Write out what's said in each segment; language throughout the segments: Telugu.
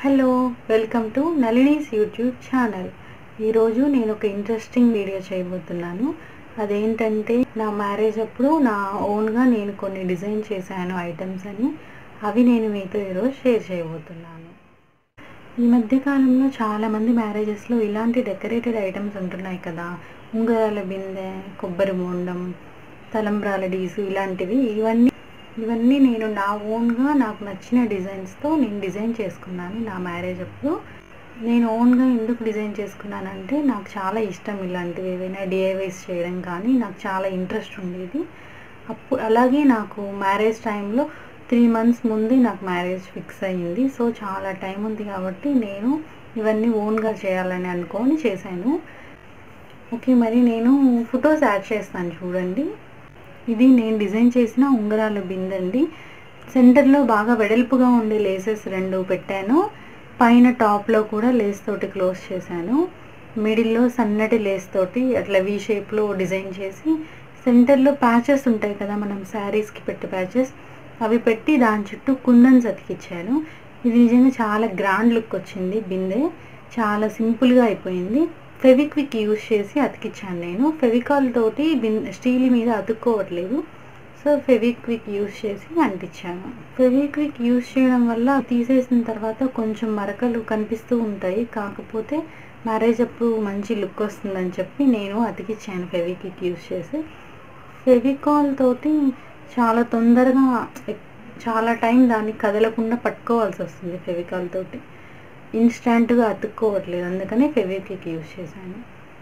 hello welcome to Nalini's YouTube channel ఈరోజు నేను ఒక ఇంట్రెస్టింగ్ వీడియో చేయబోతున్నాను అదేంటంటే నా మ్యారేజ్ అప్పుడు నా ఓన్గా నేను కొన్ని డిజైన్ చేశాను ఐటమ్స్ అని అవి నేను మీతో ఈరోజు షేర్ చేయబోతున్నాను ఈ మధ్య కాలంలో చాలామంది మ్యారేజెస్లో ఇలాంటి డెకరేటెడ్ ఐటమ్స్ ఉంటున్నాయి కదా ఉంగరాల బిందె కొబ్బరి బోండం తలంబ్రాల డీసు ఇలాంటివి ఇవన్నీ ఇవన్నీ నేను నా ఓన్గా నాకు నచ్చిన డిజైన్స్తో నేను డిజైన్ చేసుకున్నాను నా మ్యారేజ్ అప్పుడు నేను ఓన్గా ఎందుకు డిజైన్ చేసుకున్నానంటే నాకు చాలా ఇష్టం ఇలాంటివి ఏవైనా డిఐవైస్ చేయడం కానీ నాకు చాలా ఇంట్రెస్ట్ ఉండేది అప్పుడు అలాగే నాకు మ్యారేజ్ టైంలో త్రీ మంత్స్ ముందే నాకు మ్యారేజ్ ఫిక్స్ అయ్యింది సో చాలా టైం ఉంది కాబట్టి నేను ఇవన్నీ ఓన్గా చేయాలని అనుకొని చేశాను ఓకే మరి నేను ఫొటోస్ యాడ్ చేస్తాను చూడండి ఇది నేను డిజైన్ చేసిన ఉంగరాల బిందండి సెంటర్లో బాగా వెడల్పుగా ఉండే లేసెస్ రెండు పెట్టాను పైన టాప్లో కూడా లేస్ తోటి క్లోజ్ చేశాను మిడిల్లో సన్నటి లేస్ తోటి అట్లా వీ షేప్లో డిజైన్ చేసి సెంటర్లో ప్యాచెస్ ఉంటాయి కదా మనం శారీస్కి పెట్టే ప్యాచెస్ అవి పెట్టి దాని చుట్టూ కుందన్స్ అతికిచ్చాను ఇది నిజంగా చాలా గ్రాండ్ లుక్ వచ్చింది బిందె చాలా సింపుల్గా అయిపోయింది ఫెవిక్విక్ యూజ్ చేసి అతికిచ్చాను నేను ఫెవికాల్ తోటి బిన్ స్టీల్ మీద అతుక్కోవట్లేదు సో ఫెవిక్విక్ యూజ్ చేసి అంటించాను ఫెవిక్విక్ యూజ్ చేయడం వల్ల తీసేసిన తర్వాత కొంచెం మరకలు కనిపిస్తూ ఉంటాయి కాకపోతే మ్యారేజ్ అప్పుడు మంచి లుక్ వస్తుందని చెప్పి నేను అతికిచ్చాను ఫెవిక్విక్ యూజ్ చేసి ఫెవికాల్ తోటి చాలా తొందరగా చాలా టైం దాన్ని కదలకుండా పట్టుకోవాల్సి వస్తుంది ఫెవికాల్ తోటి ఇన్స్టంట్గా అతుక్కోవట్లేదు అందుకని ఫెవిక్విక్ యూజ్ చేశాను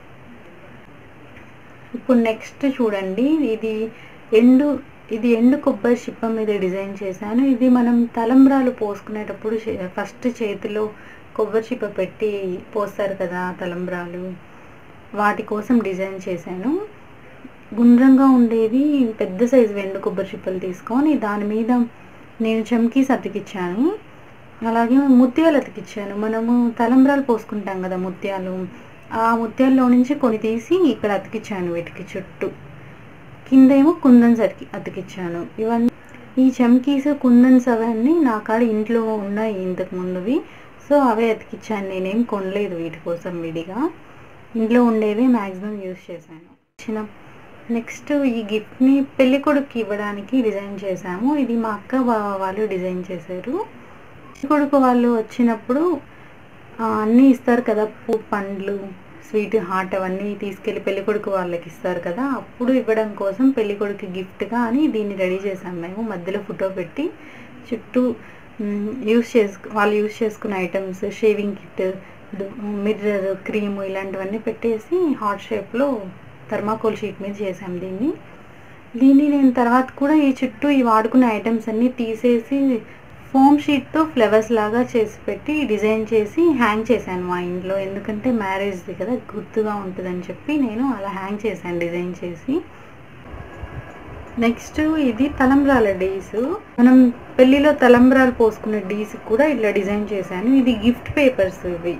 ఇప్పుడు నెక్స్ట్ చూడండి ఇది ఎండు ఇది ఎండు కొబ్బరి చిప్ప మీద డిజైన్ చేశాను ఇది మనం తలంబ్రాలు పోసుకునేటప్పుడు ఫస్ట్ చేతిలో కొబ్బరి చిప్ప పెట్టి పోస్తారు కదా తలంబ్రాలు వాటి కోసం డిజైన్ చేశాను గుండ్రంగా ఉండేవి పెద్ద సైజు వెండు కొబ్బరి చిప్పలు తీసుకొని దాని మీద నేను చమ్కీస్ అతికిచ్చాను అలాగే ముత్యాలు అతికిచ్చాను మనము తలంబ్రాలు పోసుకుంటాం కదా ముత్యాలు ఆ ముత్యాల్లో నుంచి కొన్ని తీసి ఇక్కడ అతికిచ్చాను వీటికి చుట్టూ కింద ఏమో కుందన్స్ అతికి అతికిచ్చాను ఇవన్నీ ఈ చమ్కీస్ కుందన్స్ అవన్నీ నా కాడ ఇంట్లో ఉన్నాయి ఇంతకు ముందువి సో అవే అతికిచ్చాను నేనేం కొనలేదు వీటి కోసం విడిగా ఇంట్లో ఉండేవి మ్యాక్సిమం యూజ్ చేశాను చిన్న నెక్స్ట్ ఈ గిఫ్ట్ని పెళ్లి కొడుకు ఇవ్వడానికి డిజైన్ చేశాము ఇది మా అక్క బావ వాళ్ళు డిజైన్ చేశారు పెళ్లి కొడుకు వాళ్ళు వచ్చినప్పుడు అన్నీ ఇస్తారు కదా పూ పండ్లు స్వీట్ హాట్ అవన్నీ తీసుకెళ్ళి పెళ్లి కొడుకు వాళ్ళకి ఇస్తారు కదా అప్పుడు ఇవ్వడం కోసం పెళ్లి కొడుకు గిఫ్ట్గా అని దీన్ని రెడీ చేసాం మేము మధ్యలో ఫోటో పెట్టి చుట్టూ యూస్ చేసుకు వాళ్ళు యూస్ చేసుకున్న items shaving kit mirror cream ఇలాంటివన్నీ పెట్టేసి హాట్ షేప్లో థర్మాకోల్ షీట్ మీద చేసాం దీన్ని దీన్ని నేను తర్వాత కూడా ఈ చుట్టూ ఈ వాడుకున్న ఐటమ్స్ అన్నీ తీసేసి ఫోమ్ షీట్తో ఫ్లవర్స్ లాగా చేసి పెట్టి డిజైన్ చేసి హ్యాంగ్ చేశాను మా ఇంట్లో ఎందుకంటే మ్యారేజ్ది కదా గుర్తుగా ఉంటుందని చెప్పి నేను అలా హ్యాంగ్ చేశాను డిజైన్ చేసి నెక్స్ట్ ఇది తలంబ్రాల డీస్ మనం పెళ్లిలో తలంబ్రాలు పోసుకునే డీస్ కూడా ఇట్లా డిజైన్ చేశాను ఇది గిఫ్ట్ పేపర్స్ ఇవి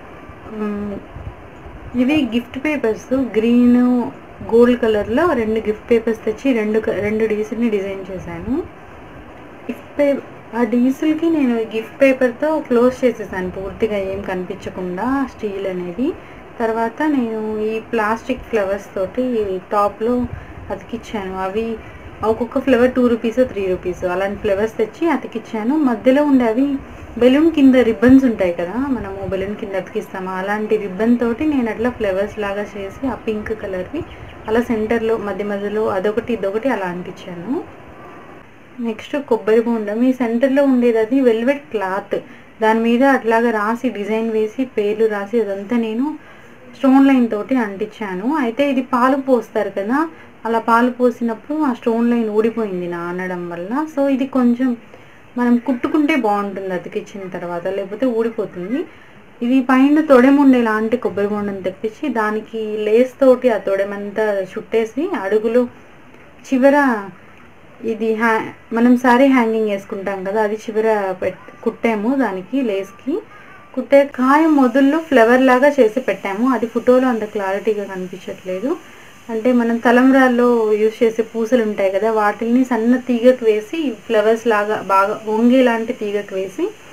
ఇవి గిఫ్ట్ పేపర్స్ గ్రీన్ గోల్డ్ కలర్లో రెండు గిఫ్ట్ పేపర్స్ తెచ్చి రెండు రెండు డీసుల్ని డిజైన్ చేశాను గిఫ్ట్ పే ఆ డీజిల్కి నేను గిఫ్ట్ పేపర్తో క్లోజ్ చేసేసాను పూర్తిగా ఏం కనిపించకుండా స్టీల్ అనేది తర్వాత నేను ఈ ప్లాస్టిక్ ఫ్లవర్స్ తోటి టాప్లో అతికిచ్చాను అవి ఒక్కొక్క flower two rupees three rupees అలాంటి ఫ్లవర్స్ తెచ్చి అతికిచ్చాను మధ్యలో ఉండే అవి బెలూన్ కింద రిబ్బన్స్ ఉంటాయి కదా మనము బెలూన్ కింద అతికిస్తాము అలాంటి రిబ్బన్ తోటి నేను అట్లా ఫ్లవర్స్ లాగా చేసి ఆ పింక్ కలర్వి అలా సెంటర్లో మధ్య మధ్యలో అదొకటి ఇదొకటి అలా అంటించాను నెక్స్ట్ కొబ్బరి బోండం ఈ సెంటర్లో ఉండేది అది వెల్వెట్ క్లాత్ దాని మీద అట్లాగా రాసి డిజైన్ వేసి పేర్లు రాసి అదంతా నేను స్టోన్ లైన్ తోటి అంటించాను అయితే ఇది పాలు పోస్తారు కదా అలా పాలు పోసినప్పుడు ఆ స్టోన్ లైన్ ఊడిపోయింది నానడం వల్ల సో ఇది కొంచెం మనం కుట్టుకుంటే బాగుంటుంది అతికిచ్చిన తర్వాత లేకపోతే ఊడిపోతుంది ఇది పైన తొడెముండే లాంటి కొబ్బరి బొండం తెప్పించి దానికి లేస్ తోటి ఆ తొడెమంతా చుట్టేసి అడుగులు చివర ఇది హ్యా మనం శారీ హ్యాంగింగ్ వేసుకుంటాం కదా అది చివర పెట్ కుట్టాము దానికి లేస్కి కుట్టే కాయ మొదల్లో ఫ్లవర్ లాగా చేసి పెట్టాము అది ఫోటోలో అంత క్లారిటీగా కనిపించట్లేదు అంటే మనం తలంబ్రాల్లో యూజ్ చేసే పూసలు ఉంటాయి కదా వాటిని సన్న తీగకు వేసి ఫ్లవర్స్ లాగా బాగా వంగే లాంటి తీగకు వేసి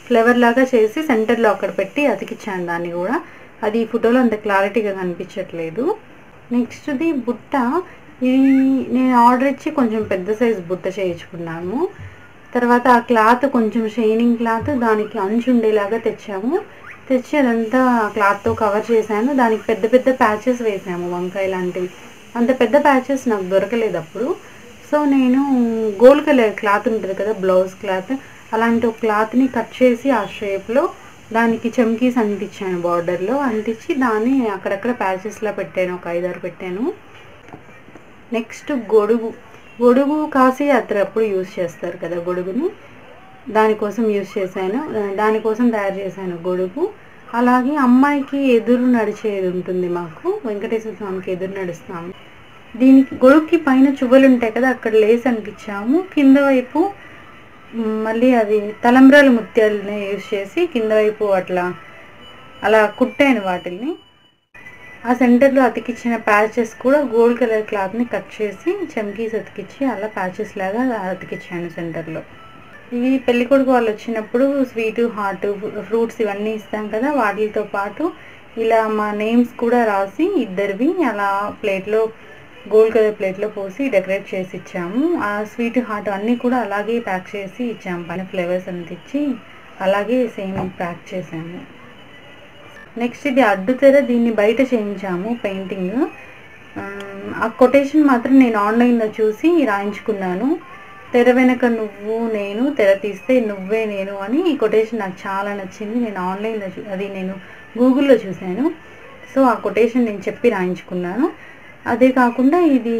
ఫ్లేవర్ లాగా చేసి సెంటర్లో అక్కడ పెట్టి అతికిచ్చాను దాన్ని కూడా అది ఈ ఫోటోలో అంత క్లారిటీగా కనిపించట్లేదు నెక్స్ట్ది బుట్ట ఇది నేను ఆర్డర్ ఇచ్చి కొంచెం పెద్ద సైజు బుట్ట చేయించుకున్నాము తర్వాత ఆ క్లాత్ కొంచెం షైనింగ్ క్లాత్ దానికి అంచు ఉండేలాగా తెచ్చాము తెచ్చి అదంతా క్లాత్తో కవర్ చేశాను దానికి పెద్ద పెద్ద ప్యాచెస్ వేసాము వంకాయ లాంటివి అంత పెద్ద ప్యాచెస్ నాకు దొరకలేదు అప్పుడు సో నేను గోల్డ్ కలర్ క్లాత్ ఉంటుంది కదా బ్లౌజ్ క్లాత్ అలాంటి ఒక క్లాత్ని కట్ చేసి ఆ షేప్లో దానికి చమ్కీస్ అంటించాను బార్డర్లో అంటించి దాన్ని అక్కడక్కడ ప్యాచెస్లా పెట్టాను ఒక ఐదారు పెట్టాను నెక్స్ట్ గొడుగు గొడుగు కాసి అత్తరు అప్పుడు యూస్ చేస్తారు కదా గొడుగుని దానికోసం యూస్ చేశాను దానికోసం తయారు చేశాను గొడుగు అలాగే అమ్మాయికి ఎదురు నడిచేది ఉంటుంది మాకు వెంకటేశ్వర స్వామికి ఎదురు నడుస్తాము దీనికి గొడుగుకి పైన చువ్వలు ఉంటాయి కదా అక్కడ లేస్ అనిపించాము కింద వైపు మ్, మళ్ళీ అది తలంబ్రాల ముత్యాలని యూస్ చేసి కింద వైపు అట్లా అలా కుట్టాను వాటిల్ని ఆ సెంటర్లో అతికిచ్చిన ప్యాచెస్ కూడా గోల్డ్ కలర్ క్లాత్ని కట్ చేసి చమ్కీస్ అతికిచ్చి అలా ప్యాచెస్ లాగా అతికిచ్చాను సెంటర్లో ఇవి పెళ్లి కొడుకు వాళ్ళు వచ్చినప్పుడు స్వీట్ హాట్ ఫ్రూట్స్ ఇవన్నీ ఇస్తాం కదా వాటితో పాటు ఇలా మా నేమ్స్ కూడా రాసి ఇద్దరివి అలా ప్లేట్లో గోల్డ్ కలర్ ప్లేట్లో పోసి డెకరేట్ చేసి ఇచ్చాము ఆ స్వీట్ హాట్ అన్నీ కూడా అలాగే ప్యాక్ చేసి ఇచ్చాము పైన ఫ్లేవర్స్ అంత ఇచ్చి అలాగే సేమ్ ప్యాక్ చేసాము నెక్స్ట్ ఇది అడ్డు తెర దీన్ని బయట చేయించాము పెయింటింగ్ ఆ కొటేషన్ మాత్రం నేను ఆన్లైన్లో చూసి రాయించుకున్నాను తెర వెనక నువ్వు నేను తెర తీస్తే నువ్వే నేను అని ఈ కొటేషన్ నాకు చాలా నచ్చింది నేను ఆన్లైన్లో చూ అది నేను గూగుల్లో చూశాను సో ఆ కొటేషన్ నేను చెప్పి రాయించుకున్నాను అదే కాకుండా ఇది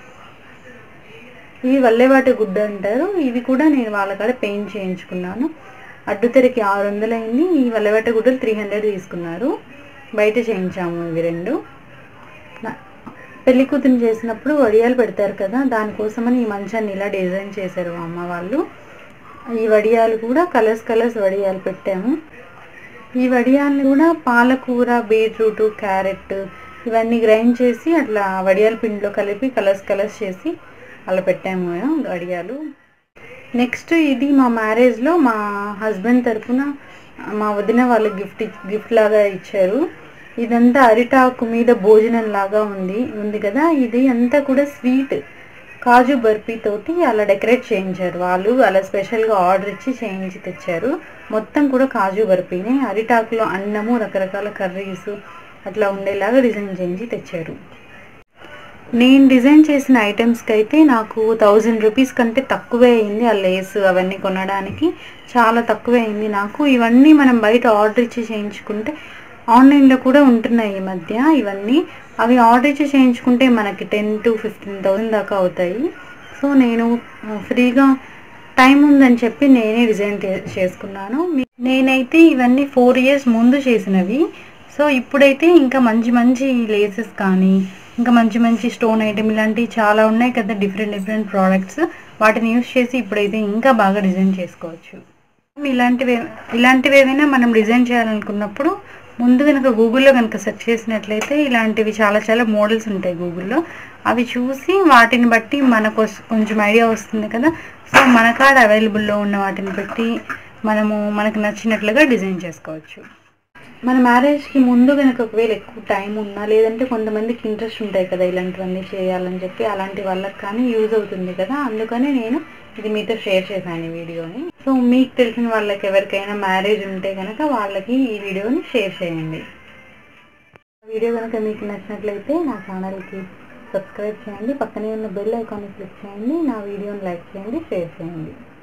ఇవి వల్లేవాటి గుడ్డ అంటారు ఇవి కూడా నేను వాళ్ళ కాడ పెయింట్ చేయించుకున్నాను అడ్డుతెరకి ఆరు వందలు అయింది ఈ వల్లవేట గుడ్డలు త్రీ హండ్రెడ్ తీసుకున్నారు బయట చేయించాము ఇవి రెండు నా- పెళ్లి కూతురు చేసినప్పుడు వడియాలు పెడతారు కదా దానికోసమని ఈ మంచాన్ని ఇలా డిజైన్ చేశారు మా అమ్మ వాళ్ళు ఈ వడియాలు కూడా కలర్స్ కలర్స్ వడియాలు పెట్టాము ఈ వడియాలు కూడా పాలకూర బీట్రూట్ క్యారెట్ ఇవన్నీ గ్రైండ్ చేసి అట్లా వడియాల పిండిలో కలిపి కలర్స్ కలర్స్ చేసి అలా పెట్టాము వడియాలు నెక్స్ట్ ఇది మా మ్యారేజ్లో మా హస్బెండ్ తరపున మా వదిన వాళ్ళు గిఫ్ట్ గిఫ్ట్ లాగా ఇచ్చారు ఇదంతా అరిటాకు మీద భోజనం లాగా ఉంది ఉంది కదా ఇది అంతా కూడా స్వీట్ కాజు బర్ఫీ తోటి అలా డెకరేట్ చేయించారు వాళ్ళు అలా స్పెషల్గా ఆర్డర్ ఇచ్చి చేయించి తెచ్చారు మొత్తం కూడా కాజు బర్ఫీనే అరిటాకులో అన్నము రకరకాల కర్రీస్ అట్లా ఉండేలాగా డిజైన్ చేయించి తెచ్చారు నేను డిజైన్ చేసిన ఐటమ్స్కి అయితే నాకు థౌజండ్ రూపీస్ కంటే తక్కువే అయింది ఆ లేస్ అవన్నీ కొనడానికి చాలా తక్కువే అయింది నాకు ఇవన్నీ మనం బయట ఆర్డర్ ఇచ్చి చేయించుకుంటే ఆన్లైన్లో కూడా ఉంటున్నాయి ఈ మధ్య ఇవన్నీ అవి ఆర్డర్ ఇచ్చి చేయించుకుంటే మనకి టెన్ టు ఫిఫ్టీన్ థౌసండ్ దాకా అవుతాయి సో నేను ఫ్రీగా టైం ఉందని చెప్పి నేనే డిజైన్ చే- చేసుకున్నాను మీ- నేనైతే ఇవన్నీ ఫోర్ ఇయర్స్ ముందు చేసినవి సో ఇప్పుడైతే ఇంకా మంచి మంచి లేసెస్ కానీ ఇంకా మంచి మంచి స్టోన్ ఐటమ్ ఇలాంటివి చాలా ఉన్నాయి కదా డిఫరెంట్ డిఫరెంట్ ప్రోడక్ట్స్ వాటిని యూస్ చేసి ఇప్పుడైతే ఇంకా బాగా డిజైన్ చేసుకోవచ్చు ఇలాంటివి ఇలాంటివి ఏదైనా మనం డిజైన్ చేయాలనుకున్నప్పుడు ముందు కనుక గూగుల్లో కనుక సెర్చ్ చేసినట్లయితే ఇలాంటివి చాలా చాలా మోడల్స్ ఉంటాయి గూగుల్లో అవి చూసి వాటిని బట్టి మనకు వస్- కొంచెం ఐడియా వస్తుంది కదా సో మన కాడ అవైలబుల్లో ఉన్న వాటిని బట్టి మనము మనకు నచ్చినట్లుగా డిజైన్ చేసుకోవచ్చు మన మ్యారేజ్కి ముందు కనుక ఒకవేళ ఎక్కువ టైం ఉన్నా లేదంటే కొంతమందికి ఇంట్రెస్ట్ ఉంటాయి కదా ఇలాంటివన్నీ చేయాలని చెప్పి అలాంటి వాళ్ళకి కానీ యూజ్ అవుతుంది కదా అందుకని నేను ఇది మీతో షేర్ చేశాను ఈ వీడియోని సో మీకు తెలిసిన వాళ్ళకి ఎవరికైనా మ్యారేజ్ ఉంటే కనుక వాళ్ళకి ఈ వీడియోని షేర్ చేయండి వీడియో కనుక మీకు నచ్చినట్లయితే నా ఛానల్కి సబ్స్క్రైబ్ చేయండి పక్కనే ఉన్న బెల్ ఐకాన్ని క్లిక్ చేయండి నా వీడియోని లైక్ చేయండి షేర్ చేయండి